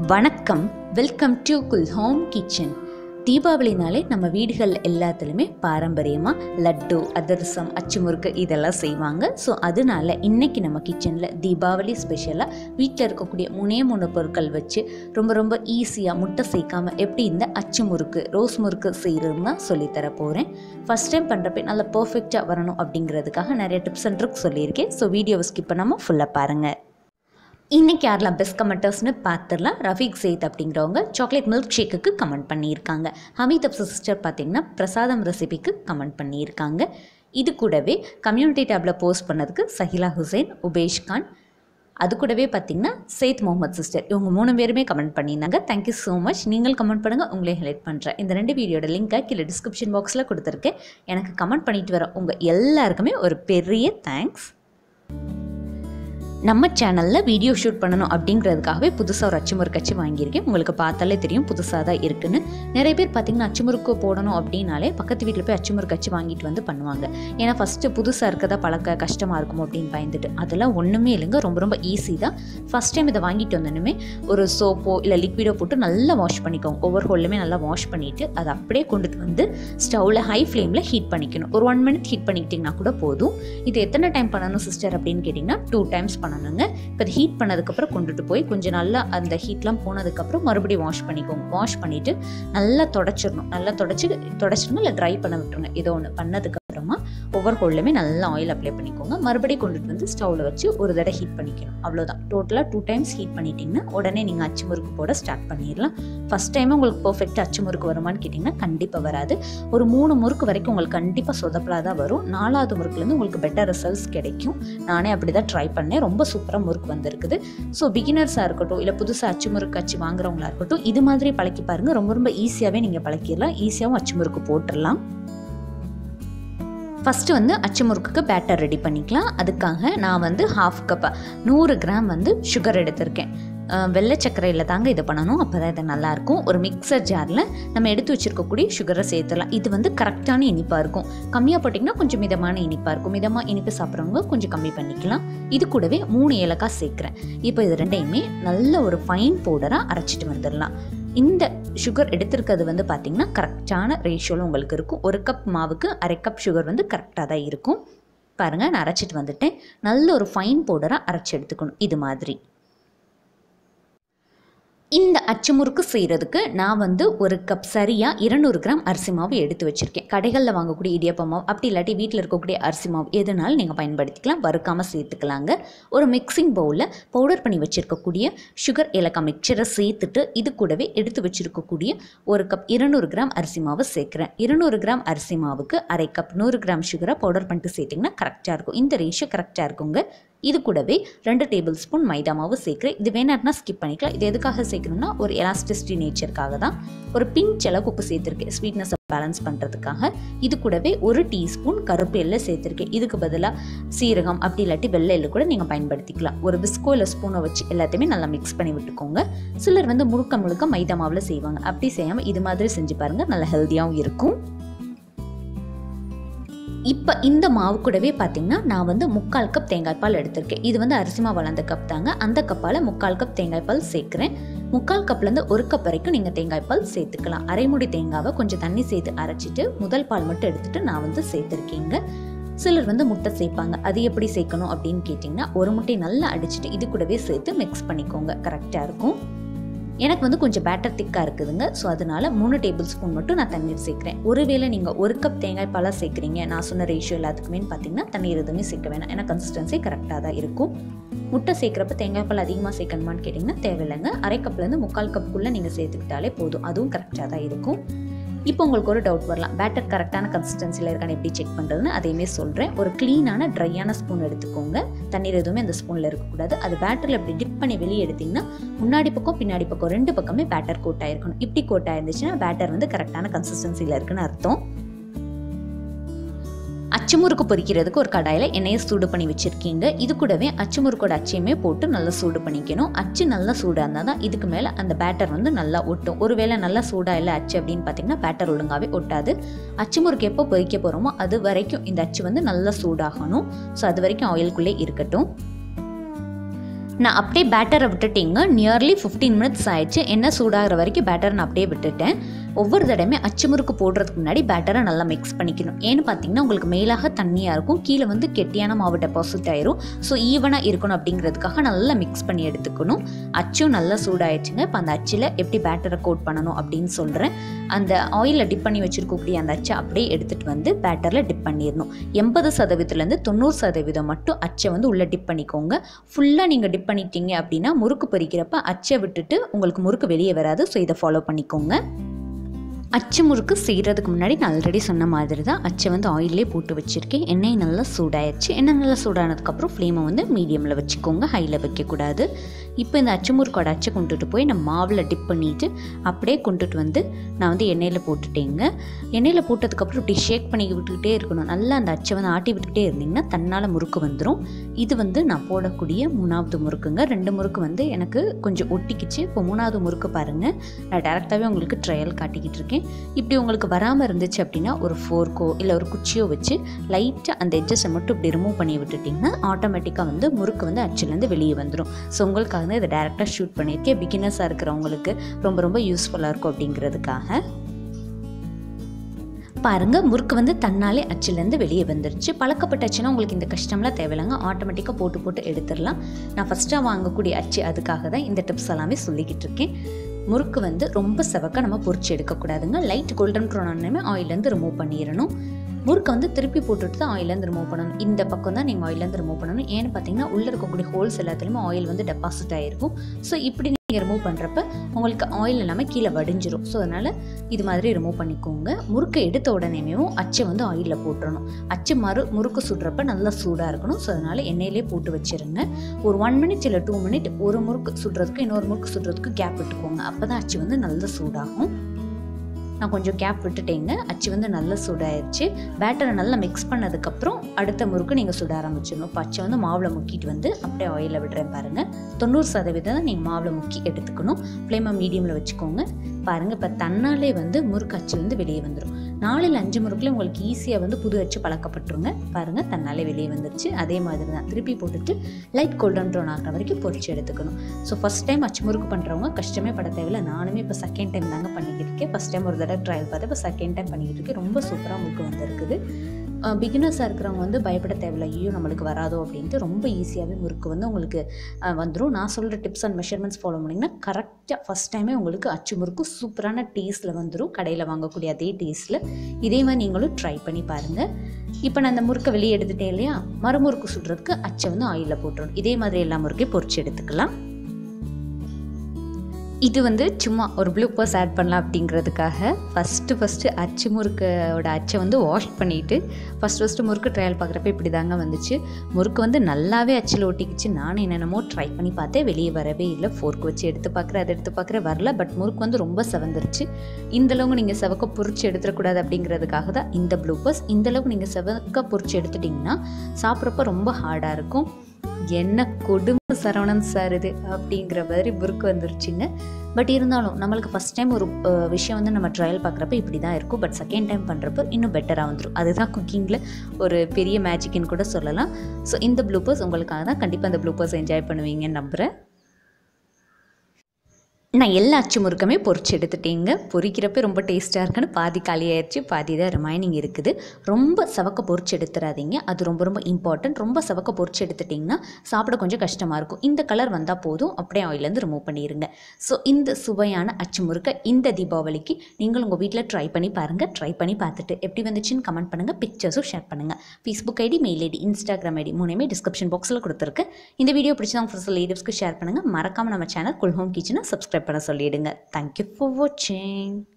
வணக்கம் welcome to Kul home kitchen தீபாவளினாலே நம்ம வீடுகள் எல்லாத்துலேயுமே பாரம்பரியமாக லட்டு அதிரசம் அச்சு முறுக்கு இதெல்லாம் செய்வாங்க ஸோ அதனால இன்னைக்கு நம்ம கிச்சனில் தீபாவளி ஸ்பெஷலாக வீட்டில் இருக்கக்கூடிய மூணே மூணு பொருட்கள் வச்சு ரொம்ப ரொம்ப ஈஸியாக முட்டை சேர்க்காம எப்படி இந்த அச்சு முறுக்கு ரோஸ் முறுக்கு செய்கிறதுன்னு தான் சொல்லித்தர போகிறேன் ஃபஸ்ட் டைம் பண்ணுறப்ப நல்லா பர்ஃபெக்டாக வரணும் அப்படிங்கிறதுக்காக நிறைய டிப்ஸ் அண்ட் ட்ரிக்ஸ் சொல்லியிருக்கேன் ஸோ வீடியோவை ஸ்கிப் பண்ணாமல் ஃபுல்லாக பாருங்கள் இன்னைக்கு யாரெல்லாம் பெஸ்ட் கமெண்டர்ஸ்னு பார்த்துடலாம் ரஃபீக் செய்த் அப்படிங்கிறவங்க சாக்லேட் மில்க் ஷேக்குக்கு கமெண்ட் பண்ணியிருக்காங்க ஹமீத் அப்சு சிஸ்டர் பார்த்தீங்கன்னா பிரசாதம் ரெசிபிக்கு கமெண்ட் பண்ணியிருக்காங்க இது கூடவே கம்யூனிட்டி டேப்பில் போஸ்ட் பண்ணதுக்கு சஹிலா ஹுசைன் உபேஷ் கான் அது கூடவே பார்த்தீங்கன்னா சேத் முகமது சிஸ்டர் இவங்க மூணு பேருமே கமெண்ட் பண்ணியிருந்தாங்க தேங்க்யூ ஸோ மச் நீங்கள் கமெண்ட் பண்ணுங்கள் உங்களே ஹெல்ப் பண்ணுறேன் இந்த ரெண்டு வீடியோட லிங்க்கை கீழே டிஸ்கிரிப்ஷன் பாக்ஸில் கொடுத்துருக்கேன் எனக்கு கமெண்ட் பண்ணிட்டு வர உங்கள் எல்லாருக்குமே ஒரு பெரிய தேங்க்ஸ் நம்ம சேனலில் வீடியோ ஷூட் பண்ணணும் அப்படிங்கிறதுக்காகவே புதுசாக ஒரு அச்சுமுறுக்கு அச்சு வாங்கியிருக்கேன் உங்களுக்கு பார்த்தாலே தெரியும் புதுசாக தான் இருக்குன்னு நிறைய பேர் பார்த்தீங்கன்னா அச்சுமுறுக்கு போடணும் அப்படின்னாலே பக்கத்து வீட்டில் போய் அச்சுமுறுக்கு அச்சு வாங்கிட்டு வந்து பண்ணுவாங்க ஏன்னா ஃபஸ்ட்டு புதுசாக இருக்கதா பழக்க கஷ்டமாக இருக்கும் அப்படின்னு பயந்துட்டு அதெல்லாம் ஒன்றுமே இல்லைங்க ரொம்ப ரொம்ப ஈஸி தான் ஃபஸ்ட் டைம் இதை வாங்கிட்டு வந்தோன்னுமே ஒரு சோப்போ இல்லை லிக்விடோ போட்டு நல்லா வாஷ் பண்ணிக்கோங்க ஒவ்வொரு ஹோல்லுமே நல்லா வாஷ் பண்ணிவிட்டு அதை அப்படியே கொண்டுட்டு வந்து ஸ்டவ்வில் ஹை ஃப்ளேமில் ஹீட் பண்ணிக்கணும் ஒரு ஒன் மினிட் ஹீட் பண்ணிக்கிட்டிங்கன்னா கூட போதும் இது எத்தனை டைம் பண்ணணும் சிஸ்டர் அப்படின்னு கேட்டிங்கன்னா டூ டைம்ஸ் பண்ணணுங்க இப்போ அது ஹீட் பண்ணதுக்கப்புறம் கொண்டுட்டு போய் கொஞ்சம் நல்லா அந்த ஹீட்லாம் போனதுக்கப்புறம் மறுபடியும் வாஷ் பண்ணிக்கோங்க வாஷ் பண்ணிவிட்டு நல்லா தொடச்சிடணும் நல்லா தொடச்சி தொடச்சிடுங்க இல்லை ட்ரை பண்ண விட்டுருங்க ஏதோ ஒன்று பண்ணதுக்கப்புறமா ஒவ்வொரு ஹோல்லையுமே நல்லா ஆயில் அப்ளை பண்ணிக்கோங்க மறுபடியும் கொண்டுட்டு வந்து ஸ்டவ்வில் வச்சு ஒரு தடவை ஹீட் பண்ணிக்கணும் அவ்வளோதான் டோட்டலாக டூ டைம்ஸ் ஹீட் பண்ணிட்டீங்கன்னா உடனே நீங்கள் அச்சு முறுக்கு போட ஸ்டார்ட் பண்ணிடலாம் ஃபஸ்ட் டைம் உங்களுக்கு பர்ஃபெக்டாக அச்சு முறுக்கு வருமான்னு கேட்டிங்கன்னா கண்டிப்பாக வராது ஒரு மூணு முறுக்கு வரைக்கும் உங்களுக்கு கண்டிப்பாக சொதப்பலாக தான் வரும் நாலாவது முறுக்குலேருந்து உங்களுக்கு பெட்டர் ரிசல்ட்ஸ் கிடைக்கும் நானே அப்படி தான் ட்ரை பண்ணேன் ரொம்ப சூப்பராக முறுக்கு வந்திருக்குது ஸோ பிகினர்ஸாக இருக்கட்டும் இல்லை புதுசாக அச்சு முறுக்கு அச்சு வாங்குறவங்களா இருக்கட்டும் இது மாதிரி பழக்கி பாருங்கள் ரொம்ப ரொம்ப ஈஸியாகவே நீங்கள் பழக்கிடலாம் ஈஸியாகவும் அச்சு முறுக்கு போட்டுடலாம் ஃபஸ்ட்டு வந்து அச்சு முறுக்குக்கு பேட்டர் ரெடி பண்ணிக்கலாம் அதுக்காக நான் வந்து ஹாஃப் கப் நூறு கிராம் வந்து சுகர் எடுத்திருக்கேன் அஹ் வெள்ளை சர்க்கரையில் தாங்க இது பண்ணணும் அப்போ தான் இது நல்லாயிருக்கும் ஒரு மிக்சர் ஜாரில் நம்ம எடுத்து வச்சுருக்கக்கூடிய சுகரை சேர்த்துலாம் இது வந்து கரெக்டான இனிப்பாக இருக்கும் கம்மியாக போட்டிங்கன்னா கொஞ்சம் மிதமான இனிப்பாக இருக்கும் மிதமாக இனிப்பு சாப்பிட்றவங்க கொஞ்சம் கம்மி பண்ணிக்கலாம் இது கூடவே மூணு ஏலக்காய் சேர்க்குறேன் இப்போ இது ரெண்டையுமே நல்ல ஒரு ஃபைன் பவுடராக அரைச்சிட்டு வந்துடலாம் இந்த சுகர் எடுத்திருக்கிறது வந்து பார்த்திங்கன்னா கரெக்டான ரேஷியோவில் உங்களுக்கு இருக்கும் ஒரு கப் மாவுக்கு அரை கப் சுகர் வந்து கரெக்டாக தான் இருக்கும் பாருங்கள் நான் அரைச்சிட்டு வந்துட்டேன் நல்ல ஒரு ஃபைன் பவுடராக அரைச்சி எடுத்துக்கணும் இது மாதிரி இந்த அச்சு முறுக்கு செய்கிறதுக்கு நான் வந்து ஒரு கப் சரியாக இருநூறு கிராம் அரிசி மாவு எடுத்து வச்சுருக்கேன் கடைகளில் வாங்கக்கூடிய இடியப்ப மாவு அப்படி இல்லாட்டி வீட்டில் இருக்கக்கூடிய அரிசி மாவு எதுனாலும் நீங்கள் பயன்படுத்திக்கலாம் வறுக்காமல் சேர்த்துக்கலாங்க ஒரு மிக்சிங் பவுலில் பவுடர் பண்ணி வச்சுருக்கக்கூடிய சுகர் ஏலக்காய் மிக்சரை சேர்த்துட்டு இது கூடவே எடுத்து வச்சுருக்கக்கூடிய ஒரு கப் இருநூறு கிராம் அரிசி மாவு சேர்க்குறேன் இருநூறு கிராம் அரிசி மாவுக்கு அரை கப் நூறு கிராம் சுகரை பவுடர் பண்ணிட்டு சேர்த்திங்கன்னா கரெக்டாக இருக்கும் இந்த ரேஷியோ கரெக்டாக இருக்குங்க இது கூடவே ரெண்டு டேபிள் ஸ்பூன் மைதா மாவு சேர்க்குறேன் இது வேணாட்னா ஸ்கிப் பண்ணிக்கலாம் இது எதுக்காக சேர்க்கணும்னா ஒரு எலாஸ்டிசிட்டி நேச்சருக்காக தான் ஒரு பிஞ்ச் அளவுக்கு உப்பு சேர்த்துருக்கேன் ஸ்வீட்னஸை பேலன்ஸ் பண்ணுறதுக்காக இது கூடவே ஒரு டீஸ்பூன் கருப்பு எள்ளை சேர்த்துருக்கேன் இதுக்கு பதிலாக சீரகம் அப்படி இல்லாட்டி வெள்ளை எள்ளு கூட நீங்கள் பயன்படுத்திக்கலாம் ஒரு பிஸ்கோ இல்லை ஸ்பூனை வச்சு எல்லாத்தையுமே நல்லா மிக்ஸ் பண்ணி விட்டுக்கோங்க சிலர் வந்து முழுக்க முழுக்க மைதா மாவில் செய்வாங்க அப்படி செய்யாமல் இது மாதிரி செஞ்சு பாருங்கள் நல்லா ஹெல்த்தியாகவும் இருக்கும் இப்போ இந்த மாவு கூடவே பார்த்தீங்கன்னா நான் வந்து முக்கால் கப் தேங்காய் பால் எடுத்திருக்கேன் இது வந்து அரிசி மாவு வளர்ந்த கப் தாங்க அந்த கப்பால் முக்கால் கப் தேங்காய் பால் சேர்க்குறேன் முக்கால் கப்லேருந்து ஒரு கப் வரைக்கும் நீங்கள் தேங்காய் பால் சேர்த்துக்கலாம் அரைமுடி தேங்காவை கொஞ்சம் தண்ணி சேர்த்து அரைச்சிட்டு முதல் பால் மட்டும் எடுத்துட்டு நான் வந்து சேர்த்துருக்கேங்க சிலர் வந்து முட்டை சேர்ப்பாங்க அது எப்படி சேர்க்கணும் அப்படின்னு கேட்டிங்கன்னா ஒரு முட்டையை நல்லா அடிச்சுட்டு இது கூடவே சேர்த்து மிக்ஸ் பண்ணிக்கோங்க கரெக்டாக இருக்கும் எனக்கு வந்து கொஞ்சம் பேட்டர் திக்காக இருக்குதுங்க ஸோ அதனால மூணு டேபிள் ஸ்பூன் மட்டும் நான் தண்ணீர் சேர்க்குறேன் ஒருவேளை நீங்கள் ஒரு கப் தேங்காய் பாலாக சேர்க்குறீங்க நான் சொன்ன ரேஷியோ எல்லாத்துக்குமே பார்த்தீங்கன்னா தண்ணீர் எதுவுமே சேர்க்க வேணாம் ஏன்னா கன்சிஸ்டன்சி கரெக்டாக தான் இருக்கும் முட்டை சேர்க்குறப்ப தேங்காய் பால் அதிகமாக சேர்க்கணுமான்னு கேட்டிங்கன்னா தேவையில்லைங்க அரை கப்லேருந்து முக்கால் கப்புக்குள்ளே நீங்கள் சேர்த்துக்கிட்டாலே போதும் அதுவும் கரெக்டாக தான் இருக்கும் இப்போ உங்களுக்கு ஒரு டவுட் வரலாம் பேட்டர் கரெக்டான கன்சிஸ்டன்சியில் இருக்கான்னு எப்படி செக் பண்ணுறதுன்னு அதையுமே சொல்கிறேன் ஒரு க்ளீனான ட்ரையான ஸ்பூன் எடுத்துக்கோங்க தண்ணீர் எதுவுமே அந்த ஸ்பூனில் இருக்கக்கூடாது அது பேட்டரில் இப்படி டிப் பண்ணி வெளியே எடுத்திங்கன்னா முன்னாடி பக்கம் பின்னாடி பக்கம் ரெண்டு பக்கமே பேட்டர் கோட் ஆயிருக்கணும் இப்படி கோட் ஆயிருந்துச்சுன்னா பேட்டர் வந்து கரெக்டான கன்சிஸ்டன்சியில் இருக்குன்னு அர்த்தம் அச்சுமுறுக்கு பொரிக்கிறதுக்கு ஒரு கடாயில் எண்ணெயை சூடு பண்ணி வச்சுருக்கீங்க இது கூடவே அச்சுமுறுக்கோட அச்சையுமே போட்டு நல்லா சூடு பண்ணிக்கணும் அச்சு நல்லா சூடாக இருந்தால் தான் இதுக்கு மேலே அந்த பேட்டர் வந்து நல்லா ஒட்டும் ஒருவேளை நல்லா சூடாக இல்லை அச்சு அப்படின்னு பார்த்தீங்கன்னா பேட்டர் ஒழுங்காகவே ஒட்டாது அச்சுமுறுக்கு எப்போ பொரிக்க போகிறோமோ அது வரைக்கும் இந்த அச்சு வந்து நல்லா சூடாகணும் ஸோ அது வரைக்கும் ஆயிலுக்குள்ளே இருக்கட்டும் நான் அப்படியே பேட்டரை விட்டுட்டீங்க நியர்லி ஃபிஃப்டீன் மினிட்ஸ் ஆயிடுச்சு என்ன சூடாகிற வரைக்கும் பேட்டரை நான் அப்படியே விட்டுட்டேன் ஒவ்வொரு தடவையுமே அச்சு முறுக்கு போடுறதுக்கு முன்னாடி பேட்டரை நல்லா மிக்ஸ் பண்ணிக்கணும் ஏன்னு பார்த்தீங்கன்னா உங்களுக்கு மேலாக தண்ணியாக இருக்கும் கீழே வந்து கெட்டியான மாவு டெபாசிட் ஆயிரும் ஸோ ஈவனாக இருக்கணும் அப்படிங்கிறதுக்காக நல்லா மிக்ஸ் பண்ணி எடுத்துக்கணும் அச்சும் நல்லா சூடாயிடுச்சுங்க இப்போ அந்த அச்சில் எப்படி பேட்டரை கோட் பண்ணணும் அப்படின்னு சொல்கிறேன் அந்த ஆயிலில் டிப் பண்ணி வச்சுருக்கக்கூடிய அந்த அச்சை அப்படியே எடுத்துகிட்டு வந்து பேட்டரில் டிப் பண்ணிடணும் எண்பது சதவீதத்துலேருந்து தொண்ணூறு சதவீதம் மட்டும் அச்சை வந்து உள்ளே டிப் பண்ணிக்கோங்க ஃபுல்லாக நீங்கள் டிப் பண்ணிட்டீங்க அப்படின்னா முறுக்கு பொரிக்கிறப்ப அச்சை விட்டுட்டு உங்களுக்கு முறுக்கு வெளியே வராது ஸோ இதை ஃபாலோ பண்ணிக்கோங்க அச்சு முறுக்கு செய்கிறதுக்கு முன்னாடி நான் ஆல்ரெடி சொன்ன மாதிரி தான் அச்சை வந்து ஆயிலே போட்டு வச்சுருக்கேன் எண்ணெய் நல்லா சூடாயிடுச்சு எண்ணெய் நல்லா சூடானதுக்கப்புறம் ஃப்ளேமை வந்து மீடியமில் வச்சுக்கோங்க ஹையில் வைக்கக்கூடாது இப்போ இந்த அச்சு முறுக்கோட அச்சை கொண்டுட்டு போய் நான் மாவில் டிப் பண்ணிவிட்டு அப்படியே கொண்டுட்டு வந்து நான் வந்து எண்ணெயில் போட்டுட்டேங்க எண்ணெயில் போட்டதுக்கப்புறம் இப்படி ஷேக் பண்ணி விட்டுக்கிட்டே இருக்கணும் நல்லா அந்த அச்சை வந்து ஆட்டி விட்டுக்கிட்டே இருந்தீங்கன்னா தன்னால் முறுக்கு வந்துடும் இது வந்து நான் போடக்கூடிய மூணாவது முறுக்குங்க ரெண்டு முறுக்கு வந்து எனக்கு கொஞ்சம் ஒட்டிக்கிச்சு இப்போ மூணாவது முறுக்கு பாருங்கள் நான் டேரெக்டாகவே உங்களுக்கு ட்ரையல் காட்டிக்கிட்டு இருக்கேன் இப்படி உங்களுக்கு வராமல் இருந்துச்சு அப்படின்னா ஒரு ஃபோர்க்கோ இல்லை ஒரு குச்சியோ வச்சு லைட்டாக அந்த எட்ஜஸை மட்டும் இப்படி ரிமூவ் பண்ணி விட்டுட்டிங்கன்னா ஆட்டோமேட்டிக்காக வந்து முறுக்கு வந்து அச்சுலேருந்து வெளியே வந்துடும் ஸோ உங்களுக்காக தான் இதை டேரெக்டாக ஷூட் பண்ணியிருக்கேன் பிகினர்ஸாக இருக்கிறவங்களுக்கு ரொம்ப ரொம்ப யூஸ்ஃபுல்லாக இருக்கும் அப்படிங்கிறதுக்காக பாருங்கள் முறுக்கு வந்து தன்னாலே அச்சுலேருந்து வெளியே வந்துருச்சு பழக்கப்பட்டுச்சுன்னா உங்களுக்கு இந்த கஷ்டம்லாம் தேவையில்லைங்க ஆட்டோமேட்டிக்காக போட்டு போட்டு எடுத்துடலாம் நான் ஃபஸ்ட்டாக வாங்கக்கூடிய அச்சு அதுக்காக தான் இந்த டிப்ஸ் எல்லாமே சொல்லிக்கிட்டு இருக்கேன் முறுக்கு வந்து ரொம்ப செவக்க நம்ம பொரிச்சு எடுக்கக்கூடாதுங்க லைட் கோல்டன் ப்ரௌன் ஆனமே ஆயிலேருந்து ரிமூவ் பண்ணிடணும் முறுக்கை வந்து திருப்பி போட்டுட்டு தான் ஆயிலேருந்து ரிமூவ் பண்ணணும் இந்த பக்கம் தான் நீங்கள் ஆயிலேருந்து ரிமூவ் பண்ணணும் ஏன்னு பார்த்தீங்கன்னா உள்ளே இருக்கக்கூடிய ஹோல்ஸ் எல்லாத்துலேயுமே ஆயில் வந்து டெபாசிட் ஆகிருக்கும் ஸோ இப்படி நீங்கள் ரிமூவ் பண்ணுறப்ப உங்களுக்கு ஆயில் எல்லாமே கீழே வடிஞ்சிரும் ஸோ அதனால் இது மாதிரி ரிமூவ் பண்ணிக்கோங்க முறுக்கை எடுத்த உடனேயும் அச்சை வந்து ஆயிலில் போட்டுறணும் அச்சு மறு முறுக்கு சுடுறப்ப நல்லா சூடாக இருக்கணும் ஸோ அதனால் எண்ணெயிலே போட்டு வச்சிருங்க ஒரு ஒன் மினிட் இல்லை டூ மினிட் ஒரு முறுக்கு சுடுறதுக்கு இன்னொரு முறுக்கு சுடுறதுக்கு கேப் விட்டுக்கோங்க அப்போ தான் அச்சு வந்து நல்லா சூடாகும் நான் கொஞ்சம் கேப் விட்டுட்டேங்க அச்சு வந்து நல்லா சூடாயிருச்சு பேட்டரை நல்லா மிக்ஸ் பண்ணதுக்கப்புறம் அடுத்த முறுக்கு நீங்கள் சுட ஆரம்பிச்சிடணும் இப்போ அச்சை வந்து மாவில் முக்கிட்டு வந்து அப்படியே ஆயிலில் விடுறேன் பாருங்கள் தொண்ணூறு சதவீதம் நீங்கள் மாவில் முக்கி எடுத்துக்கணும் ஃப்ளேமை மீடியமில் வச்சுக்கோங்க பாருங்கள் இப்போ தன்னாலே வந்து முறுக்கு அச்சுலேருந்து வெளியே வந்துடும் நாலில் அஞ்சு முறுக்குல உங்களுக்கு ஈஸியாக வந்து புது அச்சு பழக்கப்பட்டுருங்க பாருங்கள் தன்னாலே வெளியே வந்துருச்சு அதே மாதிரி தான் திருப்பி போட்டுட்டு லைட் கோல்டன் ப்ரௌன் ஆகிற வரைக்கும் பொரிச்சு எடுத்துக்கணும் ஸோ ஃபஸ்ட் டைம் அச்சு முறுக்கு பண்ணுறவங்க கஷ்டமே பட தேவையில்லை நானுமே இப்போ செகண்ட் டைம் தாங்க பண்ணிக்கிட்டு இருக்கேன் ஃபஸ்ட் டைம் ஒரு தடவை ட்ரையல் பார்த்து இப்போ செகண்ட் டைம் பண்ணிக்கிட்டு இருக்கேன் ரொம்ப சூப்பராக முறுக்கு வந்திருக்குது பிகினர்ஸாக இருக்கிறவங்க வந்து பயப்பட தேவையில்லை ஐயோ நம்மளுக்கு வராதோ அப்படின்ட்டு ரொம்ப ஈஸியாகவே முறுக்கு வந்து உங்களுக்கு வந்துடும் நான் சொல்கிற டிப்ஸ் அண்ட் மெஷர்மெண்ட்ஸ் ஃபாலோ பண்ணிங்கன்னா கரெக்டாக ஃபஸ்ட் டைமே உங்களுக்கு அச்சு முறுக்கு சூப்பரான டேஸ்ட்டில் வந்துடும் கடையில் வாங்கக்கூடிய அதே டேஸ்ட்டில் இதே மாதிரி நீங்களும் ட்ரை பண்ணி பாருங்கள் இப்போ நான் அந்த முறுக்கை வெளியே எடுத்துட்டேன் இல்லையா மறுமுறுக்கு சுடுறதுக்கு அச்சை வந்து ஆயிலில் போட்டுரும் இதே மாதிரி எல்லா முறுக்கையும் பொரிச்சு எடுத்துக்கலாம் இது வந்து சும்மா ஒரு ப்ளூ பர்ஸ் ஆட் பண்ணலாம் அப்படிங்கிறதுக்காக ஃபஸ்ட்டு ஃபஸ்ட்டு அச்சு முறுக்கோட அச்சை வந்து வாஷ் பண்ணிவிட்டு ஃபஸ்ட் ஃபஸ்ட்டு முறுக்கு ட்ரையல் பார்க்குறப்ப இப்படி தாங்க வந்துச்சு முறுக்கு வந்து நல்லாவே அச்சில் ஒட்டிக்கிச்சு நானும் என்னென்னமோ ட்ரை பண்ணி பார்த்தேன் வெளியே வரவே இல்லை ஃபோர்க் வச்சு எடுத்து பார்க்குறேன் அதை எடுத்து பார்க்குறேன் வரல பட் முறுக்கு வந்து ரொம்ப செவந்துருச்சு இந்தளவுக்கு நீங்கள் செவக்க பொறிச்சு எடுத்துடக்கூடாது அப்படிங்கிறதுக்காக தான் இந்த ப்ளூ பர்ஸ் இந்தளவுக்கு நீங்கள் செவக்க பொறிச்சு எடுத்துட்டிங்கன்னா சாப்பிட்றப்ப ரொம்ப ஹார்டாக இருக்கும் என்ன கொடுமை சரவணன் சார் இது அப்படிங்கிற மாதிரி புருக்கு வந்துருச்சுங்க பட் இருந்தாலும் நம்மளுக்கு ஃபஸ்ட் டைம் ஒரு அஹ், விஷயம் வந்து நம்ம ட்ரையல் பார்க்குறப்ப இப்படி தான் இருக்கும் பட் செகண்ட் டைம் பண்ணுறப்ப இன்னும் பெட்டராக வந்துடும் அதுதான் குக்கிங்கில் ஒரு பெரிய மேஜிக்னு கூட சொல்லலாம் ஸோ இந்த ப்ளூப்பர்ஸ் உங்களுக்காக தான் கண்டிப்பாக அந்த ப்ளூப்பர்ஸ் என்ஜாய் பண்ணுவீங்கன்னு நம்புகிறேன் நான் எல்லா அச்சு முறுக்குமே பொரிச்சு எடுத்துட்டேங்க பொரிக்கிறப்ப ரொம்ப டேஸ்ட்டாக இருக்குன்னு பாதி காலியாயிருச்சு பாதி தான் ரிமைனிங் இருக்குது ரொம்ப சவக்க பொரிச்சு எடுத்துடாதீங்க அது ரொம்ப ரொம்ப இம்பார்ட்டன்ட் ரொம்ப சவக்க பொரிச்சு எடுத்துட்டிங்கன்னா சாப்பிட கொஞ்சம் கஷ்டமாக இருக்கும் இந்த கலர் வந்தால் போதும் அப்படியே ஆயிலேருந்து ரிமூவ் பண்ணிடுங்க ஸோ இந்த சுவையான அச்சு முறுக்கை இந்த தீபாவளிக்கு நீங்கள் உங்கள் வீட்டில் ட்ரை பண்ணி பாருங்கள் ட்ரை பண்ணி பார்த்துட்டு எப்படி வந்துச்சுன்னு கமெண்ட் பண்ணுங்கள் பிக்சர்ஸும் ஷேர் பண்ணுங்கள் Facebook ID mail ID Instagram ID மூணுமே டிஸ்கிரிப்ஷன் பாக்ஸில் கொடுத்துருக்கு இந்த வீடியோ பிடிச்சா உங்கள் ஃப்ரெண்ட்ஸ் லேடிவ்ஸ்க்கு ஷேர் பண்ணுங்கள் மறக்காமல் நம்ம சேனல் குல் ஹோம் கிச்சனை சப்ஸ்கிரைப் பண்ண சொல்லிடுங்க தேங்க்யூ ஃபார் வாட்சிங்